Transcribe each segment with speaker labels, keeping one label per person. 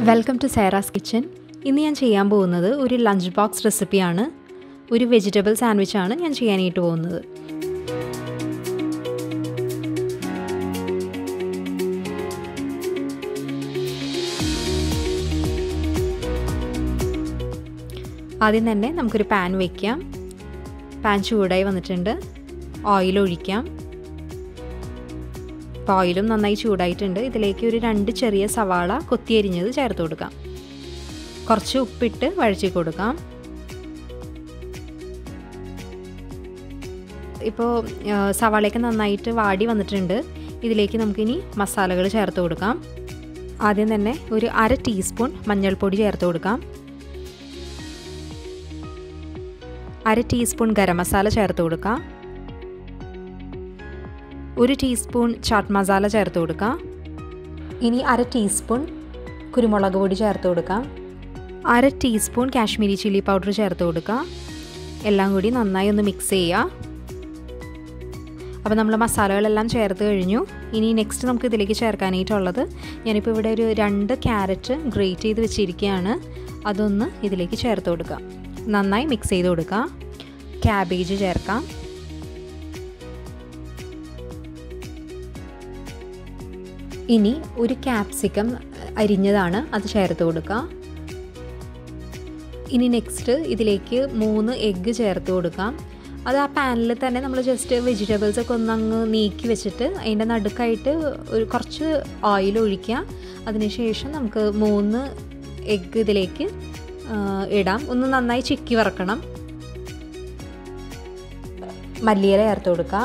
Speaker 1: welcome to സേറാസ് kitchen ഇന്ന് ഞാൻ ചെയ്യാൻ പോകുന്നത് ഒരു ലഞ്ച് ബോക്സ് റെസിപ്പിയാണ് ഒരു വെജിറ്റബിൾ സാൻഡ്വിച്ചാണ് ഞാൻ ചെയ്യാനായിട്ട് പോകുന്നത് ആദ്യം തന്നെ നമുക്കൊരു പാൻ വയ്ക്കാം പാൻ ചൂടായി വന്നിട്ടുണ്ട് ഓയിൽ ഒഴിക്കാം അപ്പോൾ ഓയിലും നന്നായി ചൂടായിട്ടുണ്ട് ഇതിലേക്ക് ഒരു രണ്ട് ചെറിയ സവാള കൊത്തിയരിഞ്ഞത് ചേർത്ത് കൊടുക്കാം കുറച്ച് ഉപ്പിട്ട് വഴറ്റി കൊടുക്കാം ഇപ്പോൾ സവാളയൊക്കെ നന്നായിട്ട് വാടി വന്നിട്ടുണ്ട് ഇതിലേക്ക് നമുക്കിനി മസാലകൾ ചേർത്ത് കൊടുക്കാം ആദ്യം തന്നെ ഒരു അര ടീസ്പൂൺ മഞ്ഞൾപ്പൊടി ചേർത്ത് കൊടുക്കാം അര ടീസ്പൂൺ ഗരം മസാല ചേർത്ത് കൊടുക്കാം ഒരു ടീസ്പൂൺ ചാട്ട് മസാല ചേർത്ത് കൊടുക്കാം ഇനി അര ടീസ്പൂൺ കുരുമുളക് പൊടി ചേർത്ത് കൊടുക്കാം അര ടീസ്പൂൺ കാശ്മീരി ചില്ലി പൗഡർ ചേർത്ത് കൊടുക്കാം എല്ലാം കൂടി നന്നായി ഒന്ന് മിക്സ് ചെയ്യുക അപ്പോൾ നമ്മൾ മസാലകളെല്ലാം ചേർത്ത് കഴിഞ്ഞു ഇനി നെക്സ്റ്റ് നമുക്ക് ഇതിലേക്ക് ചേർക്കാനായിട്ടുള്ളത് ഞാനിപ്പോൾ ഇവിടെ ഒരു രണ്ട് ക്യാരറ്റ് ഗ്രേറ്റ് ചെയ്ത് വെച്ചിരിക്കുകയാണ് അതൊന്ന് ഇതിലേക്ക് ചേർത്ത് കൊടുക്കാം നന്നായി മിക്സ് ചെയ്ത് കൊടുക്കുക ക്യാബേജ് ചേർക്കാം ഇനി ഒരു ക്യാപ്സിക്കം അരിഞ്ഞതാണ് അത് ചേർത്ത് കൊടുക്കുക ഇനി നെക്സ്റ്റ് ഇതിലേക്ക് മൂന്ന് എഗ്ഗ് ചേർത്ത് കൊടുക്കാം അത് ആ പാനിൽ തന്നെ നമ്മൾ ജസ്റ്റ് വെജിറ്റബിൾസ് ഒക്കെ ഒന്ന് അങ്ങ് നീക്കി വെച്ചിട്ട് അതിൻ്റെ നടുക്കായിട്ട് ഒരു കുറച്ച് ഓയിൽ ഒഴിക്കുക അതിനുശേഷം നമുക്ക് മൂന്ന് എഗ്ഗ് ഇതിലേക്ക് ഇടാം ഒന്ന് നന്നായി ചിക്കി വറക്കണം മല്ലിയില ചേർത്ത് കൊടുക്കുക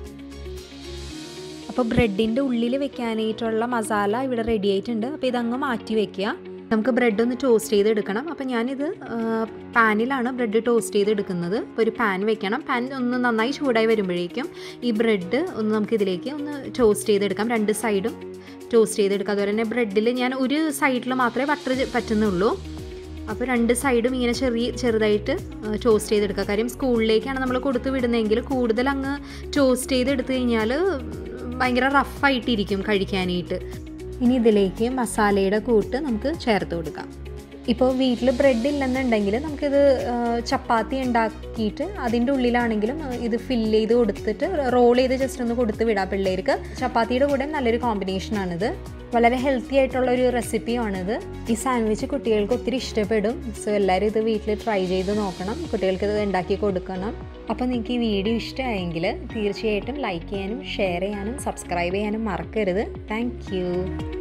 Speaker 1: അപ്പോൾ ബ്രെഡിൻ്റെ ഉള്ളിൽ വെക്കാനായിട്ടുള്ള മസാല ഇവിടെ റെഡി ആയിട്ടുണ്ട് അപ്പോൾ ഇതങ്ങ് മാറ്റി വെക്കുക നമുക്ക് ബ്രെഡ് ഒന്ന് ടോസ്റ്റ് ചെയ്ത് എടുക്കണം അപ്പോൾ ഞാനിത് പാനിലാണ് ബ്രെഡ് ടോസ്റ്റ് ചെയ്ത് എടുക്കുന്നത് അപ്പോൾ ഒരു പാൻ വെക്കണം പാൻ ഒന്ന് നന്നായി ചൂടായി വരുമ്പോഴേക്കും ഈ ബ്രെഡ് ഒന്ന് നമുക്ക് ഇതിലേക്ക് ഒന്ന് ടോസ്റ്റ് ചെയ്തെടുക്കാം രണ്ട് സൈഡും ടോസ്റ്റ് ചെയ്തെടുക്കാം അതുപോലെ തന്നെ ബ്രെഡിൽ ഞാൻ ഒരു സൈഡിൽ മാത്രമേ ബട്ടർ പറ്റുന്നുള്ളൂ അപ്പോൾ രണ്ട് സൈഡും ഇങ്ങനെ ചെറിയ ചെറുതായിട്ട് ടോസ്റ്റ് ചെയ്തെടുക്കുക കാര്യം സ്കൂളിലേക്കാണ് നമ്മൾ കൊടുത്ത് വിടുന്നതെങ്കിൽ കൂടുതൽ അങ്ങ് ടോസ്റ്റ് ചെയ്തെടുത്തു കഴിഞ്ഞാൽ ഭയങ്കര റഫായിട്ടിരിക്കും കഴിക്കാനായിട്ട് ഇനി ഇതിലേക്ക് മസാലയുടെ കൂട്ട് നമുക്ക് ചേർത്ത് കൊടുക്കാം ഇപ്പോൾ വീട്ടിൽ ബ്രെഡ് ഇല്ലെന്നുണ്ടെങ്കിൽ നമുക്കിത് ചപ്പാത്തി ഉണ്ടാക്കിയിട്ട് അതിൻ്റെ ഉള്ളിലാണെങ്കിലും ഇത് ഫില്ല് ചെയ്ത് കൊടുത്തിട്ട് റോൾ ചെയ്ത് ജസ്റ്റ് ഒന്ന് കൊടുത്ത് വിടാം പിള്ളേർക്ക് ചപ്പാത്തിയുടെ കൂടെ നല്ലൊരു കോമ്പിനേഷനാണിത് വളരെ ഹെൽത്തി ആയിട്ടുള്ള ഒരു റെസിപ്പിയാണിത് ഈ സാൻഡ്വിച്ച് കുട്ടികൾക്ക് ഒത്തിരി ഇഷ്ടപ്പെടും സോ എല്ലാവരും ഇത് വീട്ടിൽ ട്രൈ ചെയ്ത് നോക്കണം കുട്ടികൾക്ക് ഇത് ഉണ്ടാക്കി കൊടുക്കണം അപ്പോൾ നിങ്ങൾക്ക് ഈ വീഡിയോ ഇഷ്ടമായെങ്കിൽ തീർച്ചയായിട്ടും ലൈക്ക് ചെയ്യാനും ഷെയർ ചെയ്യാനും സബ്സ്ക്രൈബ് ചെയ്യാനും മറക്കരുത് താങ്ക്